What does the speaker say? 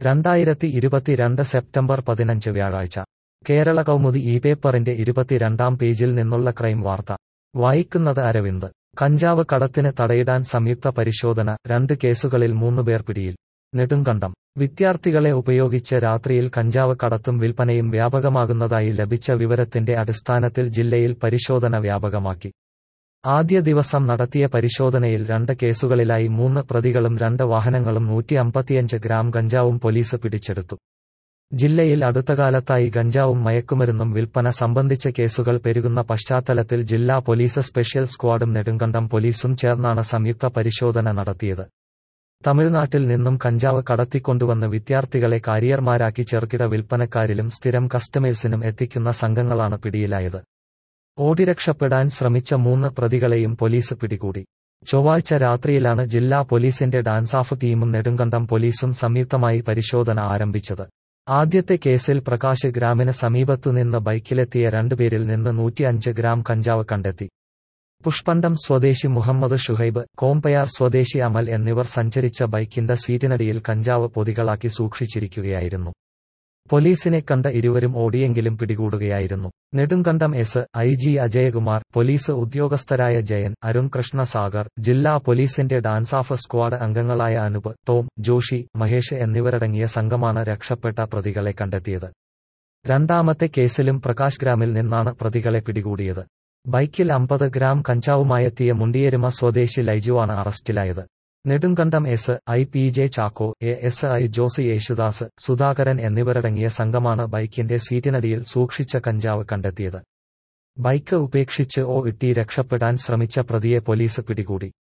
രണ്ടായിരത്തി ഇരുപത്തിരണ്ട് സെപ്റ്റംബർ പതിനഞ്ച് വ്യാഴാഴ്ച കേരള കൗമുദി ഈ പേപ്പറിന്റെ ഇരുപത്തിരണ്ടാം പേജിൽ നിന്നുള്ള ക്രൈം വാർത്ത വായിക്കുന്നത് അരവിന്ദ് കഞ്ചാവ് കടത്തിന് തടയിടാൻ സംയുക്ത പരിശോധന രണ്ട് കേസുകളിൽ മൂന്നുപേർ പിടിയിൽ നെടുങ്കണ്ടം വിദ്യാർത്ഥികളെ ഉപയോഗിച്ച് രാത്രിയിൽ കഞ്ചാവ് കടത്തും വിൽപ്പനയും വ്യാപകമാകുന്നതായി ലഭിച്ച വിവരത്തിന്റെ അടിസ്ഥാനത്തിൽ ജില്ലയിൽ പരിശോധന വ്യാപകമാക്കി ആദ്യ ദിവസം നടത്തിയ പരിശോധനയിൽ രണ്ട് കേസുകളിലായി മൂന്ന് പ്രതികളും രണ്ട് വാഹനങ്ങളും നൂറ്റി അമ്പത്തിയഞ്ച് ഗ്രാം ഗഞ്ചാവും പോലീസ് പിടിച്ചെടുത്തു ജില്ലയിൽ അടുത്തകാലത്തായി ഗഞ്ചാവും മയക്കുമരുന്നും വിൽപ്പന സംബന്ധിച്ച കേസുകൾ പെരുകുന്ന പശ്ചാത്തലത്തിൽ ജില്ലാ പോലീസ് സ്പെഷ്യൽ സ്ക്വാഡും നെടുങ്കണ്ടം പോലീസും ചേർന്നാണ് സംയുക്ത പരിശോധന നടത്തിയത് തമിഴ്നാട്ടിൽ നിന്നും കഞ്ചാവ് കടത്തിക്കൊണ്ടുവന്ന് വിദ്യാർത്ഥികളെ കാരിയർമാരാക്കി ചെറുകിട വിൽപ്പനക്കാരിലും സ്ഥിരം കസ്റ്റമേഴ്സിനും എത്തിക്കുന്ന സംഘങ്ങളാണ് പിടിയിലായത് ഓടിരക്ഷപ്പെടാൻ ശ്രമിച്ച മൂന്ന് പ്രതികളെയും പോലീസ് പിടികൂടി ചൊവ്വാഴ്ച രാത്രിയിലാണ് ജില്ലാ പോലീസിന്റെ ഡാൻസാഫ് ടീമും നെടുങ്കണ്ടം പോലീസും സംയുക്തമായി പരിശോധന ആരംഭിച്ചത് ആദ്യത്തെ കേസിൽ പ്രകാശ് ഗ്രാമിന് സമീപത്തുനിന്ന് ബൈക്കിലെത്തിയ രണ്ടുപേരിൽ നിന്ന് നൂറ്റിയഞ്ച് ഗ്രാം കഞ്ചാവ് കണ്ടെത്തി പുഷ്പണ്ടം സ്വദേശി മുഹമ്മദ് ഷുഹൈബ് കോമ്പയാർ സ്വദേശി അമൽ എന്നിവർ സഞ്ചരിച്ച ബൈക്കിന്റെ സീറ്റിനടിയിൽ കഞ്ചാവ് പൊതികളാക്കി സൂക്ഷിച്ചിരിക്കുകയായിരുന്നു പോലീസിനെ കണ്ട ഇരുവരും ഓടിയെങ്കിലും പിടികൂടുകയായിരുന്നു Nedumkandam S I G Ajayakumar police ഉദ്യോഗസ്ഥരായ ജയൻ അരുൺ കൃഷ്ണ സാഗർ ജില്ലാ പോലീസിന്റെ ഡാൻസാഫ് സ്ക്വാഡ് അംഗങ്ങളായ അനൂപ് ടോം ജോഷി മഹേഷ് എന്നിവരടങ്ങിയ സംഘമാണ് രക്ഷപ്പെട്ട പ്രതികളെ കണ്ടെത്തിയത് രണ്ടാമത്തെ കേസിലും പ്രകാശ് ഗ്രാമിൽ നിന്നാണ് പ്രതികളെ പിടികൂടിയത് ബൈക്കിൽ അമ്പത് ഗ്രാം കഞ്ചാവുമായെത്തിയ മുണ്ടിയേരുമ സ്വദേശി ലൈജുവാണ് അറസ്റ്റിലായത് Nedumkandam S I P J Chacko A S I Jose Yesudas Sudhakaran എന്നിവരടങ്ങിയ സംഘമാണ് ബൈക്കിന്റെ സീറ്റിനടിയിൽ സൂക്ഷിച്ച കഞ്ചാവ് കണ്ടെത്തിയത് ബൈക്ക് ഉപേക്ഷിച്ച് ഓ ഇട്ടി രക്ഷപ്പെടാൻ ശ്രമിച്ച പ്രതിയെ പോലീസ് പിടികൂടി